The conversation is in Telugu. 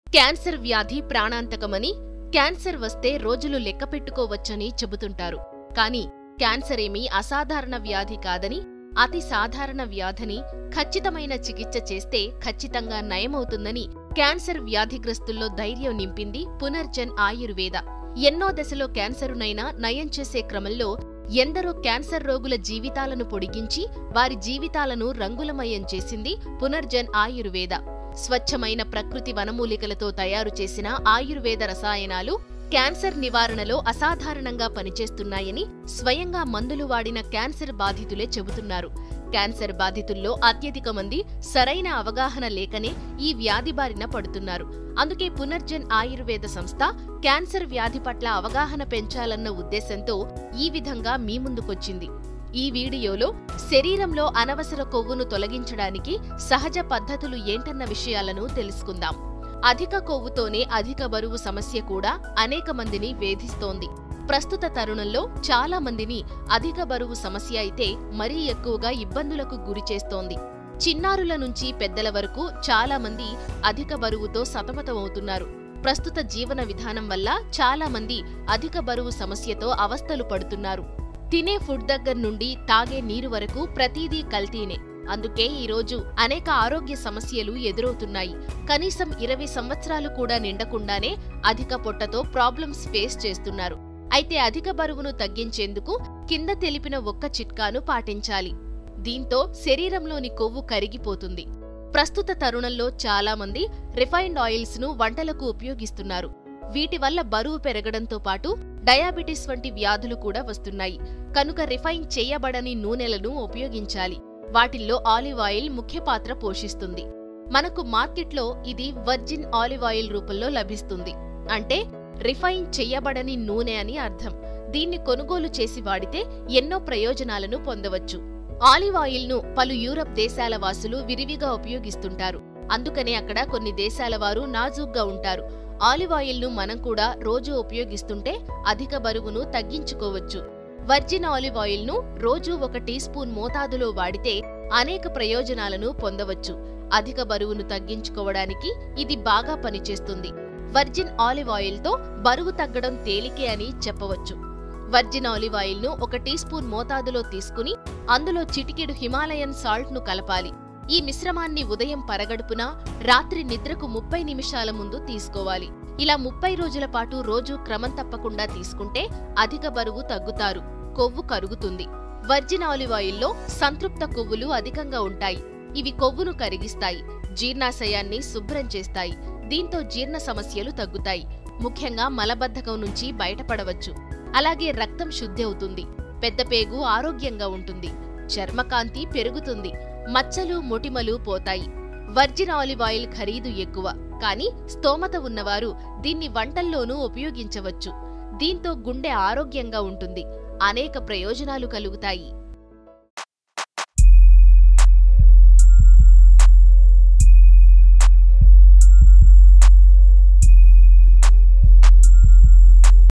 క్యాన్సర్ వ్యాధి ప్రాణాంతకమని క్యాన్సర్ వస్తే రోజులు లెక్క పెట్టుకోవచ్చని చెబుతుంటారు కానీ క్యాన్సర్ ఏమీ అసాధారణ వ్యాధి కాదని అతి సాధారణ వ్యాధిని ఖచ్చితమైన చికిత్స చేస్తే ఖచ్చితంగా నయమవుతుందని క్యాన్సర్ వ్యాధిగ్రస్తుల్లో ధైర్యం నింపింది పునర్జన్ ఆయుర్వేద ఎన్నో దశలో క్యాన్సరునైనా నయం చేసే క్రమంలో ఎందరో క్యాన్సర్ రోగుల జీవితాలను పొడిగించి వారి జీవితాలను రంగులమయం చేసింది పునర్జన్ ఆయుర్వేద స్వచ్ఛమైన ప్రకృతి వనమూలికలతో తయారు చేసిన ఆయుర్వేద రసాయనాలు క్యాన్సర్ నివారణలో అసాధారణంగా పనిచేస్తున్నాయని స్వయంగా మందులు వాడిన క్యాన్సర్ బాధితులే చెబుతున్నారు క్యాన్సర్ బాధితుల్లో అత్యధిక మంది సరైన అవగాహన లేకనే ఈ వ్యాధి బారిన పడుతున్నారు అందుకే పునర్జన్ ఆయుర్వేద సంస్థ క్యాన్సర్ వ్యాధి పట్ల అవగాహన పెంచాలన్న ఉద్దేశంతో ఈ విధంగా మీ ముందుకొచ్చింది ఈ వీడియోలో శరీరంలో అనవసర కొవ్వును తొలగించడానికి సహజ పద్ధతులు ఏంటన్న విషయాలను తెలుసుకుందాం అధిక కొవ్వుతోనే అధిక బరువు సమస్య కూడా అనేక మందిని వేధిస్తోంది ప్రస్తుత తరుణంలో చాలా మందిని అధిక బరువు సమస్య అయితే మరీ ఎక్కువగా ఇబ్బందులకు గురిచేస్తోంది చిన్నారుల నుంచి పెద్దల వరకు చాలా మంది అధిక బరువుతో సతమతమవుతున్నారు ప్రస్తుత జీవన విధానం వల్ల చాలా మంది అధిక బరువు సమస్యతో అవస్థలు పడుతున్నారు తినే ఫుడ్ దగ్గర నుండి తాగే నీరు వరకు ప్రతిదీ కల్తీనే అందుకే ఈరోజు అనేక ఆరోగ్య సమస్యలు ఎదురవుతున్నాయి కనీసం ఇరవై సంవత్సరాలు కూడా నిండకుండానే అధిక పొట్టతో ప్రాబ్లమ్స్ ఫేస్ చేస్తున్నారు అయితే అధిక బరువును తగ్గించేందుకు కింద తెలిపిన ఒక్క చిట్కాను పాటించాలి దీంతో శరీరంలోని కొవ్వు కరిగిపోతుంది ప్రస్తుత తరుణంలో చాలా మంది రిఫైన్డ్ ఆయిల్స్ ను వంటలకు ఉపయోగిస్తున్నారు వీటి వల్ల బరువు పెరగడంతో పాటు డయాబెటిస్ వంటి వ్యాధులు కూడా వస్తున్నాయి కనుక రిఫైన్ చేయబడని నూనెలను ఉపయోగించాలి వాటిల్లో ఆలివ్ ఆయిల్ ముఖ్య పాత్ర పోషిస్తుంది మనకు మార్కెట్లో ఇది వర్జిన్ ఆలివ్ ఆయిల్ రూపంలో లభిస్తుంది అంటే రిఫైన్ చెయ్యబడని నూనె అని అర్థం దీన్ని కొనుగోలు చేసి వాడితే ఎన్నో ప్రయోజనాలను పొందవచ్చు ఆలివ్ ఆయిల్ ను పలు యూరప్ దేశాల వాసులు విరివిగా ఉపయోగిస్తుంటారు అందుకనే అక్కడ కొన్ని దేశాల వారు నాజూగ్గా ఉంటారు ఆలివ్ ఆయిల్ ను మనం కూడా రోజు ఉపయోగిస్తుంటే అధిక బరువును తగ్గించుకోవచ్చు వర్జిన్ ఆలివ్ ఆయిల్ ను రోజు ఒక టీ స్పూన్ మోతాదులో వాడితే అనేక ప్రయోజనాలను పొందవచ్చు అధిక బరువును తగ్గించుకోవడానికి ఇది బాగా పనిచేస్తుంది వర్జిన్ ఆలివ్ ఆయిల్ తో బరువు తగ్గడం తేలికే అని చెప్పవచ్చు వర్జిన్ ఆలివ్ ఆయిల్ ను ఒక టీ స్పూన్ మోతాదులో తీసుకుని అందులో చిటికెడు హిమాలయన్ సాల్ట్ ను కలపాలి ఈ మిశ్రమాన్ని ఉదయం పరగడుపున రాత్రి నిద్రకు ముప్పై నిమిషాల ముందు తీసుకోవాలి ఇలా ముప్పై రోజుల పాటు రోజు క్రమం తప్పకుండా తీసుకుంటే అధిక బరువు తగ్గుతారు కొవ్వు కరుగుతుంది వర్జిన్ ఆలివ్ ఆయిల్లో సంతృప్త కొవ్వులు అధికంగా ఉంటాయి ఇవి కొవ్వును కరిగిస్తాయి జీర్ణాశయాన్ని శుభ్రం చేస్తాయి దీంతో జీర్ణ సమస్యలు తగ్గుతాయి ముఖ్యంగా మలబద్ధకం నుంచి బయటపడవచ్చు అలాగే రక్తం శుద్ధి అవుతుంది పెద్ద పేగు ఆరోగ్యంగా ఉంటుంది చర్మకాంతి పెరుగుతుంది మచ్చలు మొటిమలు పోతాయి వర్జిన్ ఆలివ్ ఆయిల్ ఖరీదు ఎక్కువ కానీ స్తోమత ఉన్నవారు దీన్ని వంటల్లోనూ ఉపయోగించవచ్చు దీంతో గుండె ఆరోగ్యంగా ఉంటుంది అనేక ప్రయోజనాలు కలుగుతాయి